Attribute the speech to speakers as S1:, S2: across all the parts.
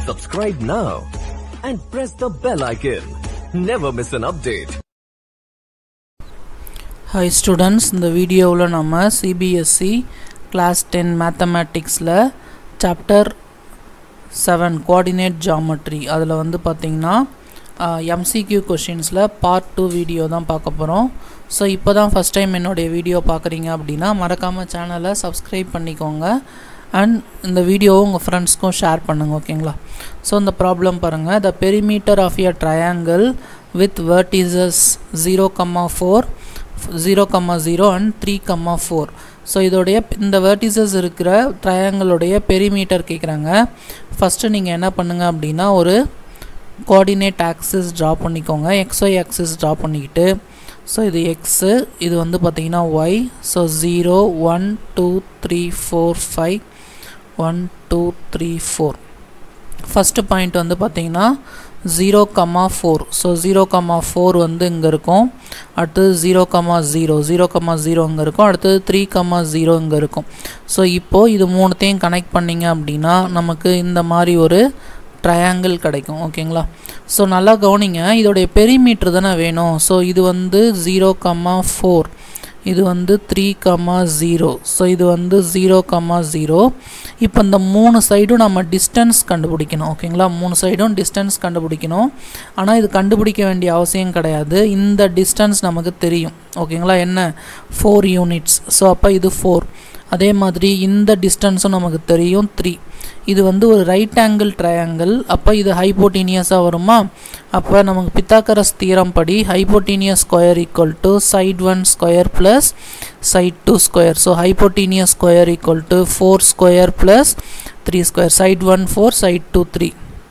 S1: Subscribe now and press the bell icon. Never miss an update.
S2: Hi students இந்த வீடியோவில் நம்ம CBSE class ten மேத்தமேட்டிக்ஸில் chapter seven coordinate geometry அதில் வந்து பார்த்திங்கன்னா எம்சிக்யூ கொஷின்ஸில் பார்ட் டூ வீடியோ தான் பார்க்க போகிறோம் ஸோ இப்போ தான் ஃபஸ்ட் டைம் என்னுடைய வீடியோ பார்க்குறீங்க அப்படின்னா மறக்காமல் சேனலை சப்ஸ்கிரைப் பண்ணிக்கோங்க அண்ட் இந்த வீடியோவை உங்கள் ஃப்ரெண்ட்ஸ்க்கும் ஷேர் பண்ணுங்கள் ஓகேங்களா ஸோ இந்த ப்ராப்ளம் பாருங்கள் the perimeter of a triangle with vertices zero comma four zero comma zero and three comma four so இதோடைய இந்த வெர்டிசஸ் இருக்கிற ட்ரையாங்கிளுடைய பெரிமீட்டர் கேட்குறாங்க ஃபஸ்ட்டு நீங்கள் என்ன பண்ணுங்கள் அப்படின்னா ஒரு கோஆர்டினேட் ஆக்சிஸ் ட்ரா பண்ணிக்கோங்க எக்ஸ்ஒய் ஆக்சிஸ் ட்ரா பண்ணிக்கிட்டு ஸோ இது எக்ஸு இது வந்து பார்த்தீங்கன்னா Y so zero one two three four five one two three four first point வந்து பார்த்தீங்கன்னா zero comma four so zero comma four வந்து இங்கே இருக்கும் அடுத்தது zero comma zero zero comma zero இங்கே இருக்கும் அடுத்தது த்ரீ கம்மா ஜீரோ இங்கே இருக்கும் ஸோ இப்போது இது மூணுத்தையும் கனெக்ட் பண்ணிங்க அப்படின்னா நமக்கு இந்த மாதிரி ஒரு ட்ரையாங்கிள் கிடைக்கும் ஓகேங்களா ஸோ நல்லா கவனிங்க இதோடைய பெரிமீட்ரு தானே வேணும் ஸோ இது வந்து ஜீரோ கம்மா ஃபோர் இது வந்து த்ரீ கம்மா ஜீரோ ஸோ இது வந்து ஜீரோ கம்மா ஜீரோ இப்போ இந்த மூணு சைடும் நம்ம டிஸ்டன்ஸ் கண்டுபிடிக்கணும் ஓகேங்களா மூணு சைடும் டிஸ்டன்ஸ் கண்டுபிடிக்கணும் ஆனால் இது கண்டுபிடிக்க வேண்டிய அவசியம் கிடையாது இந்த டிஸ்டன்ஸ் நமக்கு தெரியும் ஓகேங்களா என்ன ஃபோர் யூனிட்ஸ் ஸோ அப்போ இது ஃபோர் அதே மாதிரி இந்த டிஸ்டன்ஸும் நமக்கு தெரியும் த்ரீ இது வந்து ஒரு ரைட் ஆங்கிள் ட்ரையாங்கிள் அப்போ இது ஹைப்போட்டீனியஸாக வருமா அப்போ நமக்கு பித்தாக்கரஸ் தீரம் படி hypotenuse square equal to side one square plus side two square so hypotenuse square equal to four square plus three square side one four side two three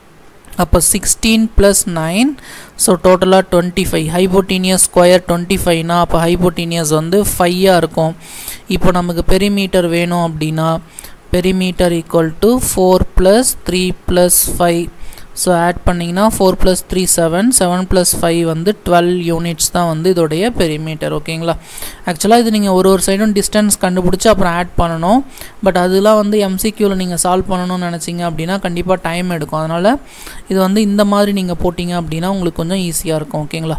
S2: அப்போ sixteen plus nine so டோட்டலாக twenty five hypotenuse square twenty ஃபைவ்னா அப்போ hypotenuse வந்து ஃபையாக இருக்கும் இப்போ நமக்கு perimeter வேணும் அப்படின்னா perimeter equal to four plus three plus five so add பண்ணிங்கன்னா four plus three seven seven plus five வந்து டுவெல் யூனிட்ஸ் தான் வந்து இதோடைய பெரிமீட்டர் ஓகேங்களா ஆக்சுவலாக இது நீங்கள் ஒரு ஒரு சைடும் டிஸ்டன்ஸ் கண்டுபிடிச்சி அப்புறம் ஆட் பண்ணணும் பட் அதெல்லாம் வந்து எம்சிக்யூவில் நீங்கள் சால்வ் பண்ணணும்னு நினச்சிங்க அப்படின்னா கண்டிப்பாக டைம் எடுக்கும் அதனால் இது வந்து இந்த மாதிரி நீங்கள் போட்டிங்க அப்படின்னா உங்களுக்கு கொஞ்சம் ஈஸியாக இருக்கும் ஓகேங்களா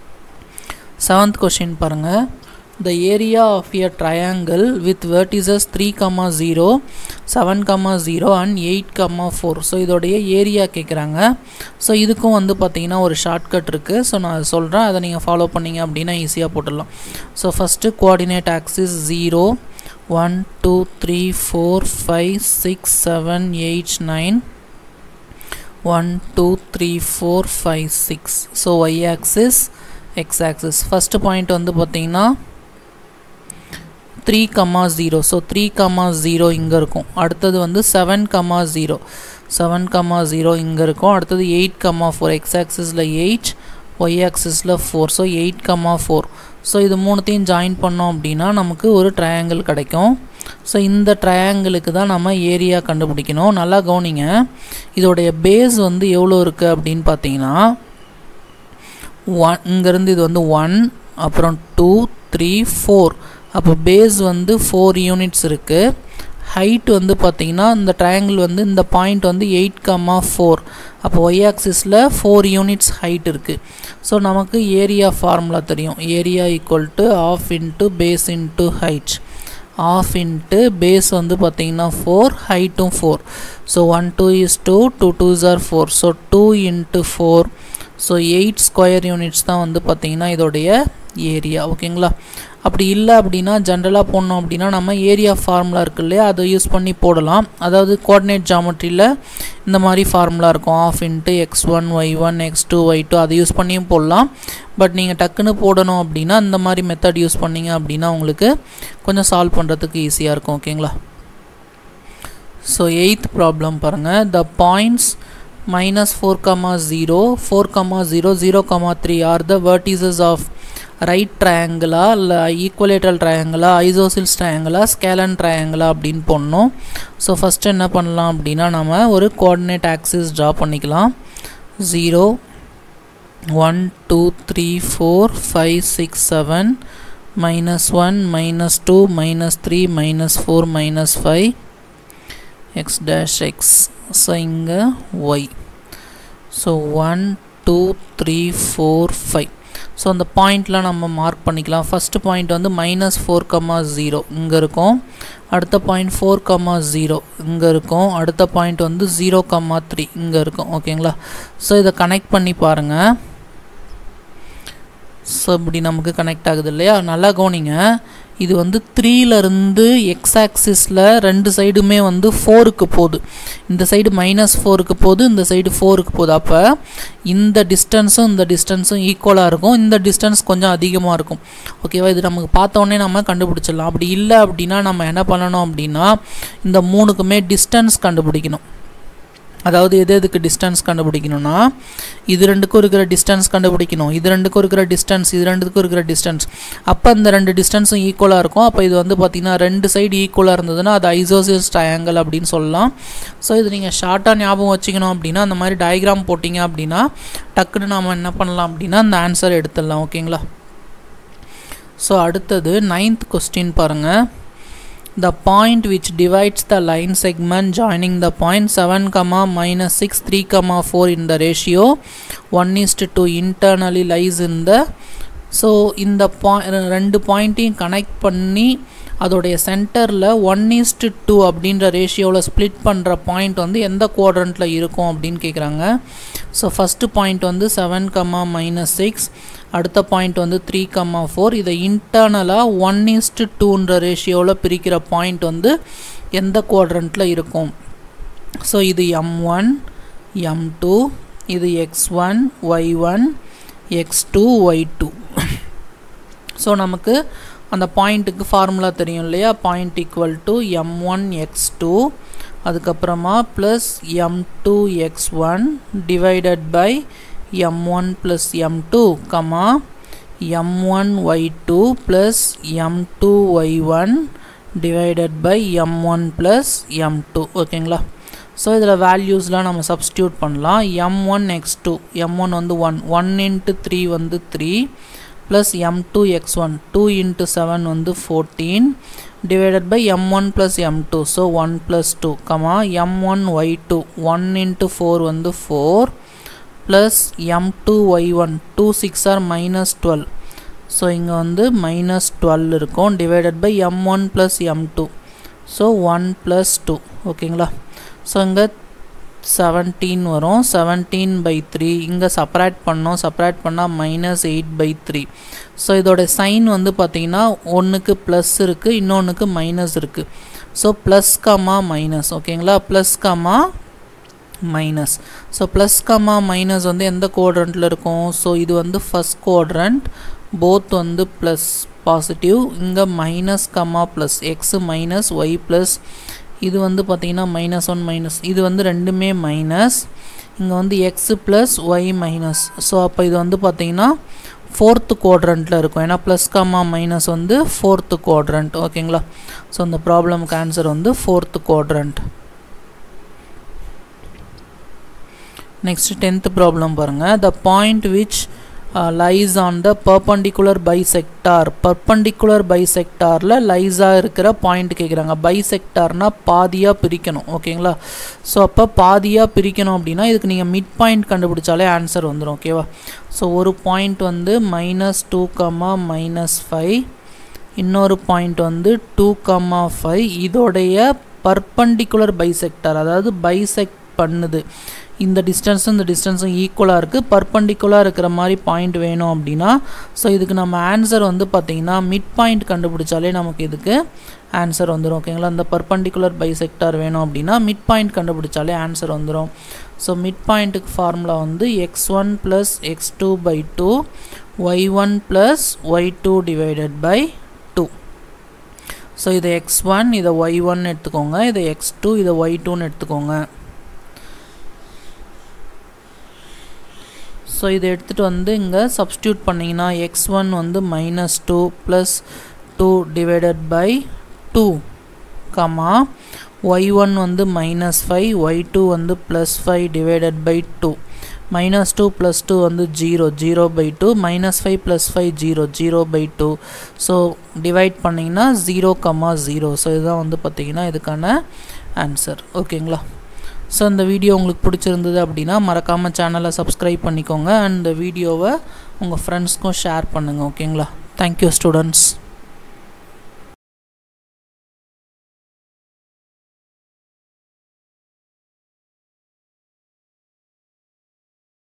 S2: செவன்த் கொஷின் பாருங்கள் the area of a triangle with vertices 3 comma 0 7 comma 0 and 8 comma 4 so இதோடைய ஏரியா கேட்குறாங்க ஸோ இதுக்கும் வந்து பார்த்தீங்கன்னா ஒரு ஷார்ட்கட் இருக்குது ஸோ நான் சொல்கிறேன் அதை நீங்கள் ஃபாலோ பண்ணிங்க அப்படின்னா ஈஸியாக போட்டுடலாம் so first coordinate axis zero one two three four five six seven eight nine one two three four five six so Y axis X axis first point வந்து பார்த்தீங்கன்னா three comma zero so three comma zero இங்கே இருக்கும் அடுத்தது வந்து seven comma zero seven comma zero இங்கே இருக்கும் அடுத்தது eight comma four X ஆக்சிஸில் எயிட் ஒய் ஆக்சிஸில் four so eight comma four so இது மூணுத்தையும் ஜாயின் பண்ணோம் அப்படின்னா நமக்கு ஒரு ட்ரையாங்கிள் கிடைக்கும் ஸோ இந்த ட்ரையாங்கிளுக்கு தான் நம்ம ஏரியா கண்டுபிடிக்கணும் நல்லா கவனிங்க இதோடைய பேஸ் வந்து எவ்வளோ இருக்குது அப்படின்னு பார்த்தீங்கன்னா ஒன் இங்கேருந்து இது வந்து ஒன் அப்புறம் டூ த்ரீ ஃபோர் அப்போ பேஸ் வந்து ஃபோர் யூனிட்ஸ் இருக்குது ஹைட் வந்து பார்த்திங்கன்னா இந்த ட்ரையாங்கிள் வந்து இந்த பாயிண்ட் வந்து எயிட் கம்மா ஃபோர் அப்போ ஒய் ஆக்சிஸில் ஃபோர் யூனிட்ஸ் ஹைட் இருக்குது ஸோ நமக்கு ஏரியா ஃபார்முலா தெரியும் area equal to half into base into height half into base வந்து பார்த்திங்கன்னா ஃபோர் ஹைட்டும் four so one two is two two twos are four so two into four so eight square units தான் வந்து பார்த்திங்கன்னா இதோடைய area ஓகேங்களா அப்படி இல்லை அப்படின்னா ஜென்ரலாக போடணும் அப்படின்னா நம்ம ஏரியா ஃபார்முலா இருக்கு இல்லையா அதை யூஸ் பண்ணி போடலாம் அதாவது கோஆர்டினேட் ஜாமெட்ரியில் இந்த மாதிரி ஃபார்முலா இருக்கும் half into X one Y one X two Y two அதை யூஸ் பண்ணியும் போடலாம் பட் நீங்கள் டக்குன்னு போடணும் அப்படின்னா இந்த மாதிரி மெத்தட் யூஸ் பண்ணிங்க அப்படின்னா உங்களுக்கு கொஞ்சம் சால்வ் பண்ணுறதுக்கு ஈஸியாக இருக்கும் ஓகேங்களா ஸோ எயித் ப்ராப்ளம் பாருங்கள் the points minus 4 comma 0 4 comma 0 0 comma 3 are the vertices of right ட்ரையாங்கிளா இல்லை ஈக்குவலேட்டல் ட்ரையாங்கிளா ஐசோசில்ஸ் ட்ரையாங்கிளா ஸ்கேலன் ட்ரையாங்கிளா அப்படின்னு போடணும் ஸோ ஃபஸ்ட்டு என்ன பண்ணலாம் அப்படின்னா நம்ம ஒரு கோஆர்டினேட் ஆக்சிஸ் ட்ரா பண்ணிக்கலாம் zero one two three four five six seven minus one minus two minus three minus four minus five X dash X so இங்கே Y so one two three four five so அந்த பாயிண்ட்லாம் நம்ம mark பண்ணிக்கலாம் first point வந்து minus four comma zero இங்கே இருக்கும் அடுத்த point four comma zero இங்கே இருக்கும் அடுத்த பாயிண்ட் வந்து ஜீரோ கமா த்ரீ இங்கே இருக்கும் ஓகேங்களா ஸோ இதை கனெக்ட் பண்ணி பாருங்கள் ஸோ இப்படி நமக்கு கனெக்ட் ஆகுது இல்லையா நல்லா கவனிங்க இது வந்து த்ரீலேருந்து எக்ஸ் ஆக்சிஸில் ரெண்டு சைடுமே வந்து ஃபோருக்கு போகுது இந்த சைடு மைனஸ் ஃபோருக்கு போகுது இந்த சைடு ஃபோருக்கு போகுது அப்போ இந்த டிஸ்டன்ஸும் இந்த டிஸ்டன்ஸும் ஈக்குவலாக இருக்கும் இந்த டிஸ்டன்ஸ் கொஞ்சம் அதிகமாக இருக்கும் ஓகேவா இது நமக்கு பார்த்தோன்னே நம்ம கண்டுபிடிச்சிடலாம் அப்படி இல்லை அப்படின்னா நம்ம என்ன பண்ணணும் அப்படின்னா இந்த மூணுக்குமே டிஸ்டன்ஸ் கண்டுபிடிக்கணும் அதாவது எது எதுக்கு டிஸ்டன்ஸ் கண்டுபிடிக்கணும்னா இது ரெண்டுக்கும் இருக்கிற டிஸ்டன்ஸ் கண்டுபிடிக்கணும் இது ரெண்டுக்கும் இருக்கிற டிஸ்டன்ஸ் இது ரெண்டுக்கும் இருக்கிற டிஸ்டன்ஸ் அப்போ இந்த ரெண்டு டிஸ்டன்ஸும் ஈக்குவலாக இருக்கும் அப்போ இது வந்து பார்த்திங்கன்னா ரெண்டு சைடு ஈக்குவலாக இருந்ததுன்னா அது ஐசோசியஸ் ட்ரையாங்கல் அப்படின்னு சொல்லலாம் ஸோ இது நீங்கள் ஷார்ட்டாக ஞாபகம் வச்சுக்கணும் அப்படின்னா அந்த மாதிரி டயக்ராம் போட்டிங்க அப்படின்னா டக்குன்னு நாம் என்ன பண்ணலாம் அப்படின்னா அந்த ஆன்சர் எடுத்துடலாம் ஓகேங்களா ஸோ அடுத்தது நைன்த் கொஸ்டின் பாருங்கள் the point which divides the line segment joining the point 7 comma minus 6 3 comma 4 in the ratio 1 is to 2 internally lies in the so இந்த பாய் ரெண்டு பாயிண்ட்டையும் கனெக்ட் பண்ணி அதோடைய சென்டரில் ஒன் ஈஸ்ட் டூ அப்படின்ற ரேஷியோவில் ஸ்ப்ளிட் பண்ணுற பாயிண்ட் வந்து எந்த குவாட்ரண்ட்டில் இருக்கும் அப்படின்னு கேட்குறாங்க ஸோ ஃபஸ்ட்டு பாயிண்ட் வந்து செவன் கம்மா மைனஸ் சிக்ஸ் அடுத்த பாயிண்ட் வந்து த்ரீ கம்மா ஃபோர் இதை இன்டர்னலாக ஒன் இஸ்ட்டு டூன்ற ரேஷியோவில் பிரிக்கிற பாயிண்ட் வந்து எந்த குவாட்ரண்ட்டில் இருக்கும் ஸோ இது எம் ஒன் எம் டூ இது X one Y one X two Y two so நமக்கு அந்த பாயிண்ட்டுக்கு ஃபார்முலா தெரியும் இல்லையா point equal to M one X two அதுக்கப்புறமா plus M two X one divided by m1 plus m2 comma m1 y2 plus m2 y1 divided by m1 plus m2 ஓகேங்களா so இதில் வேல்யூஸ்லாம் நம்ம substitute பண்ணலாம் m one X two m one வந்து one one into three வந்து three plus M two X one two into seven வந்து fourteen divided by m1 plus m2 so 1 plus 2 comma m1 y2 1 into 4 வந்து 4 plus m2 y1 2 6 are minus 12 so இங்கே வந்து minus twelve இருக்கும் divided by m one plus M two so one plus two ஓகேங்களா so இங்கே seventeen வரும் seventeen by three இங்கே separate பண்ணோம் separate பண்ணால் minus eight by three so இதோட சைன் வந்து பார்த்திங்கன்னா ஒன்றுக்கு ப்ளஸ் இருக்குது இன்னொன்றுக்கு மைனஸ் இருக்குது ஸோ ப்ளஸ் கமா மைனஸ் ஓகேங்களா plus comma minus so plus comma minus வந்து எந்த குவாட்ரண்ட்டில் இருக்கும் ஸோ இது வந்து ஃபஸ்ட் குவாட்ரண்ட் போத் வந்து ப்ளஸ் பாசிட்டிவ் இங்கே minus comma plus x minus y plus இது வந்து பார்த்திங்கன்னா மைனஸ் ஒன் மைனஸ் இது வந்து ரெண்டுமே மைனஸ் இங்கே வந்து x plus y minus so அப்போ இது வந்து பார்த்திங்கன்னா ஃபோர்த்து குவாட்ரண்ட்டில் இருக்கும் ஏன்னா ப்ளஸ் கம்மா மைனஸ் வந்து ஃபோர்த்து குவாட்ரண்ட் ஓகேங்களா ஸோ இந்த ப்ராப்ளம்க்கு ஆன்சர் வந்து fourth quadrant next tenth problem பாருங்கள் the point which lies on the perpendicular bisector perpendicular பைசெக்டாரில் லைஸாக இருக்கிற பாயிண்ட் கேட்குறாங்க பைசெக்டார்னால் பாதியாக பிரிக்கணும் ஓகேங்களா ஸோ அப்போ பாதியாக பிரிக்கணும் அப்படின்னா இதுக்கு நீங்கள் மிட் பாயிண்ட் கண்டுபிடிச்சாலே ஆன்சர் வந்துடும் ஓகேவா ஸோ ஒரு பாயிண்ட் வந்து minus two comma minus five இன்னொரு பாயிண்ட் வந்து டூ கம்மா ஃபைவ் இதோடைய பர்பண்டிகுலர் பைசெக்டார் அதாவது பைசெக்ட் பண்ணுது இந்த டிஸ்டன்ஸும் இந்த டிஸ்டன்ஸும் ஈக்குவலாக இருக்குது பர்பண்டிகுலாக இருக்கிற மாதிரி பாயிண்ட் வேணும் அப்படின்னா ஸோ இதுக்கு நம்ம ஆன்சர் வந்து பார்த்திங்கன்னா மிட் பாயிண்ட் கண்டுபிடிச்சாலே நமக்கு இதுக்கு ஆன்சர் வந்துடும் ஓகேங்களா இந்த பர்பண்டிகுலர் பைசெக்டார் வேணும் அப்படின்னா மிட் பாயிண்ட் கண்டுபிடிச்சாலே ஆன்சர் வந்துடும் ஸோ மிட் பாயிண்ட்டுக்கு ஃபார்முலா வந்து x one plus x two by two y one plus y two divided by two so இதை எக்ஸ் ஒன் இதை ஒய் ஒன் எடுத்துக்கோங்க இதை எக்ஸ் டூ இதை ஒய் டூன்னு எடுத்துக்கோங்க ஸோ இதை எடுத்துகிட்டு வந்து இங்கே சப்ஸ்டியூட் பண்ணிங்கன்னா எக்ஸ் ஒன் வந்து minus two plus two divided by two comma y one வந்து மைனஸ் ஃபைவ் ஒய் டூ வந்து plus five divided by two minus two plus two வந்து zero zero by two minus five plus five zero zero by two so divide பண்ணிங்கன்னா zero comma zero so இதுதான் வந்து பார்த்திங்கன்னா இதுக்கான answer ஓகேங்களா so இந்த video உங்களுக்கு பிடிச்சிருந்தது அப்படின்னா மறக்காமல் சேனலை சப்ஸ்கிரைப் பண்ணிக்கோங்க அண்ட் இந்த வீடியோவை உங்கள் ஃப்ரெண்ட்ஸ்க்கும் ஷேர் பண்ணுங்கள் ஓகேங்களா தேங்க்யூ ஸ்டூடெண்ட்ஸ்